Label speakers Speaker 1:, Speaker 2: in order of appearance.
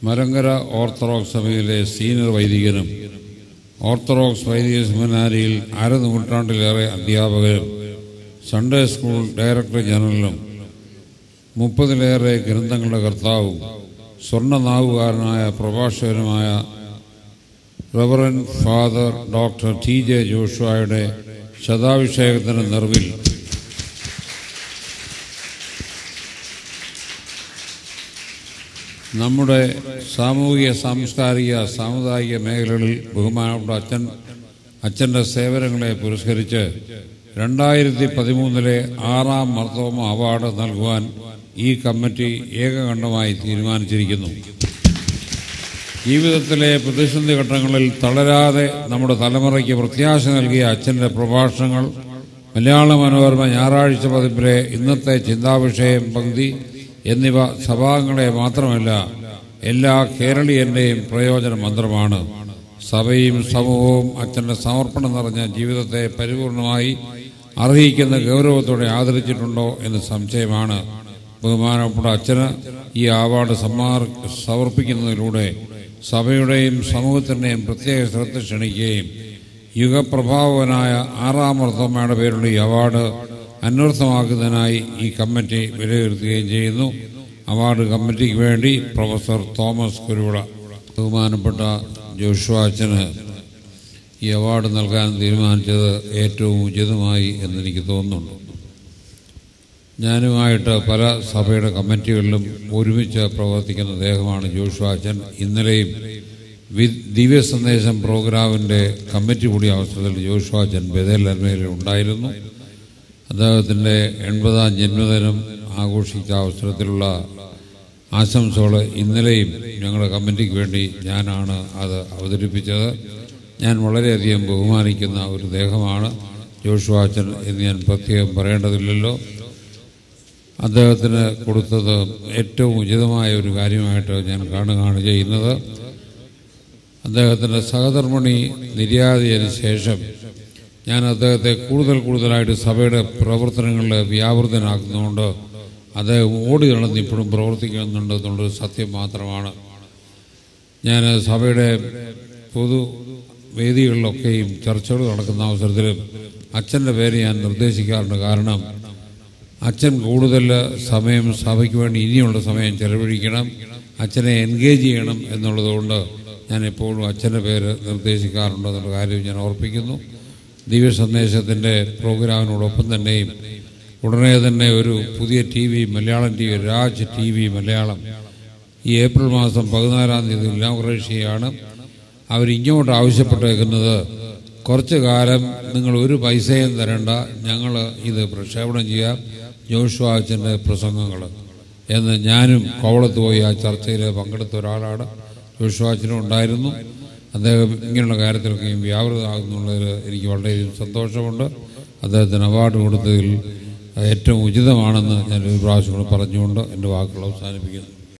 Speaker 1: Malankara Orthodox സഭയിലെ senior വൈദികനും Orthodox വൈദിക സെമിനാരിയിൽ അരനൂറ്റാണ്ടിലേറെ അധ്യാപകരും സൺഡേ സ്കൂൾ ഡയറക്ടർ ജനറലും മുപ്പതിലേറെ ഗ്രന്ഥങ്ങളുടെ കർത്താവും സ്വർണ്ണനാവുകാരനായ പ്രഭാഷകനുമായ reverend father doctor T J ജോഷുവായുടെ ശതാഭിഷേകത്തിന് നിറവിൽ നമ്മുടെ സാമൂഹിക സാംസ്കാരിക സാമുദായിക മേഖലകളിൽ ബഹുമാനപ്പെട്ട അച്ഛൻ അച്ഛൻ്റെ സേവനങ്ങളെ പുരസ്കരിച്ച് രണ്ടായിരത്തി പതിമൂന്നിലെ ആറാം മർത്തോമ അവാർഡ് നൽകുവാൻ ഈ കമ്മിറ്റി ഏകകണ്ഠമായി തീരുമാനിച്ചിരിക്കുന്നു ജീവിതത്തിലെ പ്രതിസന്ധി ഘട്ടങ്ങളിൽ തളരാതെ നമ്മുടെ തലമുറയ്ക്ക് പ്രത്യാശ നൽകിയ അച്ഛൻ്റെ പ്രഭാഷണങ്ങൾ മലയാള മനോരമ ഞായറാഴ്ച പതിപ്പിലെ ഇന്നത്തെ ചിന്താവിഷയം പങ്ക്തി എന്നിവ സഭാംഗങ്ങളെ മാത്രമല്ല എല്ലാ കേരളീയന്റെയും പ്രയോജന മന്ത്രമാണ് സഭയും സമൂഹവും അച്ഛൻ്റെ സമർപ്പണം നിറഞ്ഞ ജീവിതത്തെ പരിപൂർണമായി അർഹിക്കുന്ന ഗൗരവത്തോടെ ആദരിച്ചിട്ടുണ്ടോ എന്ന് സംശയമാണ് ബഹുമാനപ്പെട്ട അച്ഛന് ഈ അവാർഡ് സമ്മാർ സമർപ്പിക്കുന്നതിലൂടെ സഭയുടെയും സമൂഹത്തിൻ്റെയും പ്രത്യേക ശ്രദ്ധ ക്ഷണിക്കുകയും യുഗപ്രഭാവനായ ആറാം വർദ്ധമ്മയുടെ പേരുള്ള ഈ അവാർഡ് അന്വർത്ഥമാക്കുന്നതിനായി ഈ കമ്മിറ്റി വിലയിരുത്തുകയും ചെയ്യുന്നു അവാർഡ് കമ്മിറ്റിക്ക് വേണ്ടി പ്രൊഫസർ തോമസ് കുരുവിള ബഹുമാനപ്പെട്ട ജോഷുവാച്ചന് ഈ അവാർഡ് നൽകാൻ തീരുമാനിച്ചത് ഏറ്റവും ഉചിതമായി എന്നെനിക്ക് തോന്നുന്നുണ്ട് ഞാനുമായിട്ട് പല സഭയുടെ കമ്മിറ്റികളിലും ഒരുമിച്ച് പ്രവർത്തിക്കുന്ന അദ്ദേഹമാണ് ജോഷുവാച്ചൻ ഇന്നലെയും വി- ദിവ്യ സന്ദേശം പ്രോഗ്രാമിൻ്റെ കമ്മിറ്റി കൂടിയ അവസരത്തിൽ ജോഷുവാച്ചൻ ബദലന്മയിൽ ഉണ്ടായിരുന്നു അദ്ദേഹത്തിൻ്റെ എൺപതാം ജന്മദിനം ആഘോഷിച്ച അവസരത്തിലുള്ള ആശംസകൾ ഇന്നലെയും ഞങ്ങളുടെ കമ്മിറ്റിക്ക് വേണ്ടി ഞാനാണ് അത് അവതരിപ്പിച്ചത് ഞാൻ വളരെയധികം ബഹുമാനിക്കുന്ന ഒരു ദേഹമാണ് ജോഷുവാച്ചൻ എന്ന് ഞാൻ പ്രത്യേകം പറയേണ്ടതില്ലല്ലോ അദ്ദേഹത്തിന് കൊടുത്തത് ഏറ്റവും ഉചിതമായ ഒരു കാര്യമായിട്ട് ഞാൻ കാണുകയാണ് ചെയ്യുന്നത് അദ്ദേഹത്തിൻ്റെ സഹധർമ്മിണി നിര്യാതതിന് ശേഷം ഞാൻ അദ്ദേഹത്തെ കൂടുതൽ കൂടുതലായിട്ട് സഭയുടെ പ്രവർത്തനങ്ങളിൽ വ്യാപൃതനാക്കുന്നതുകൊണ്ട് അദ്ദേഹം ഓടി നടന്ന് ഇപ്പോഴും പ്രവർത്തിക്കുന്നുണ്ട് എന്നുള്ളൊരു സത്യം മാത്രമാണ് ഞാൻ സഭയുടെ പൊതു വേദികളിലൊക്കെയും ചർച്ചകൾ നടക്കുന്ന അവസരത്തിൽ അച്ഛൻ്റെ പേര് ഞാൻ നിർദ്ദേശിക്കാറുണ്ട് കാരണം അച്ഛൻ കൂടുതൽ സമയം സഭയ്ക്ക് വേണ്ടി ഇനിയുള്ള സമയം ചെലവഴിക്കണം അച്ഛനെ എൻഗേജ് ചെയ്യണം എന്നുള്ളതുകൊണ്ട് ഞാൻ എപ്പോഴും അച്ഛൻ്റെ പേര് നിർദ്ദേശിക്കാറുണ്ട് എന്നുള്ള കാര്യം ഞാൻ ഓർപ്പിക്കുന്നു ദിവ്യ സന്ദേശത്തിൻ്റെ പ്രോഗ്രാമിനോടൊപ്പം തന്നെയും ഉടനെ തന്നെ ഒരു പുതിയ T V Malayalam T V Raj T V Malayalam ഈ ഏപ്രിൽ മാസം പതിനാലാം തീയതി ഇനാഗുറേറ്റ് ചെയ്യുകയാണ് അവരിങ്ങോട്ട് ആവശ്യപ്പെട്ടേക്കുന്നത് കുറച്ച് കാലം നിങ്ങൾ ഒരു പൈസയും തരണ്ട ഞങ്ങൾ ഇത് പ്രക്ഷേപണം ചെയ്യാം ജോഷുവാച്ചൻ്റെ പ്രസംഗങ്ങൾ എന്ന് ഞാനും കോവളത്ത് പോയി ആ ചർച്ചയിൽ പങ്കെടുത്ത ഒരാളാണ് ജോഷുവാച്ചനും ഉണ്ടായിരുന്നു അദ്ദേഹം ഇങ്ങനെയുള്ള കാര്യത്തിലൊക്കെയും വ്യാപൃതമാകുന്നുള്ളതിൽ എനിക്ക് വളരെയധികം സന്തോഷമുണ്ട് അദ്ദേഹത്തിന് അവാർഡ് കൊടുത്തതിൽ ഏറ്റവും ഉചിതമാണെന്ന് ഞാൻ ഒരു പ്രാവശ്യം കൂടെ പറഞ്ഞുകൊണ്ട് എൻ്റെ വാക്കുകൾ അവസാനിപ്പിക്കുന്നു